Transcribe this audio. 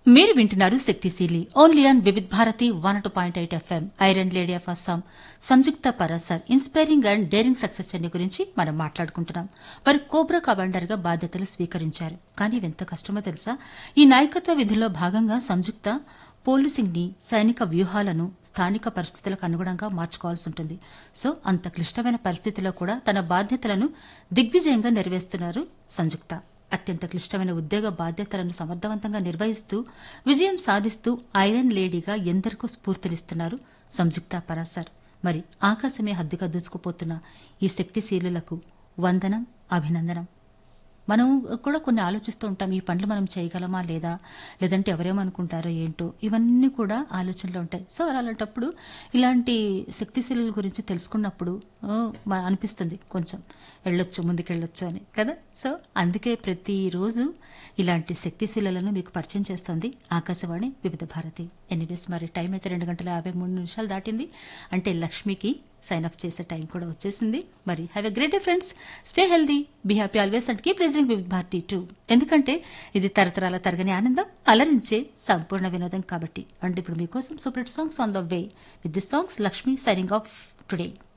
మీరు వింటున్నారు శక్తిశీలి only on Vividh Bharati one two point eight FM iron lady of Assam Sanyukta Parashar inspiring and daring success journey గురించి మనం మాట్లాడుకుంటున్నాం వారు కోబ్రా కమాండర్ గా బాధ్యతలు స్వీకరించారు కానీ ఎంత కష్టమో తెలుసా ఈ నాయకత్వ విధుల్లో భాగంగా సంయుక్త పోలీసింగ్ ని సైనిక వ్యూహాలను స్థానిక పరిస్థితులకు అనుగుణంగా మార్చుకోవాల్సి ఉంటుంది సో అంత క్లిష్టమైన పరిస్థితిలో కూడా తన బాధ్యతలను దిగ్విజయంగా నెరవేరుస్తున్నారు సంయుక్త అత్యంత క్లిష్టమైన ఉద్యోగ బాధ్యతలను సమర్థవంతంగా నిర్వహిస్తూ విజయం సాధిస్తూ ఐరన్ లేడీగా ఎందరికో స్ఫూర్తినిస్తున్నారు సంయుక్త పరాసర్ మరి ఆకాశమే హద్దుగా దూసుకుపోతున్న ఈ శక్తిశీలులకు వందనం అభినందనం మనం కూడా కొన్ని ఆలోచిస్తూ ఉంటాం ఈ పనులు మనం చేయగలమా లేదా లేదంటే ఎవరేమనుకుంటారో ఏంటో ఇవన్నీ కూడా ఆలోచనలో ఉంటాయి సో అలాంటప్పుడు ఇలాంటి శక్తిశీలుల గురించి తెలుసుకున్నప్పుడు ఆ, మ- అనిపిస్తుంది కొంచెం వెళ్ళొచ్చు ముందుకెళ్ళొచ్చు అని కదా సో అందుకే ప్రతిరోజు ఇలాంటి శక్తిశీలను మీకు పరిచయం చేస్తుంది ఆకాశవాణి వివిధ భారతి ఎనీవేస్ మరి టైం అయితే రెండు గంటల యాభై మూడు నిమిషాలు దాటింది అంటే లక్ష్మికి సైన్ అప్ చేసే టైం కూడా వచ్చేసింది మరి have a great day friends stay healthy be happy always and keep listening with Bharati too ఎందుకంటే ఇది తరతరాల తరగని ఆనందం అలరించే సంపూర్ణ వినోదం కాబట్టి అండ్ ఇప్పుడు మీకోసం super songs on the way with the songs Lakshmi signing off today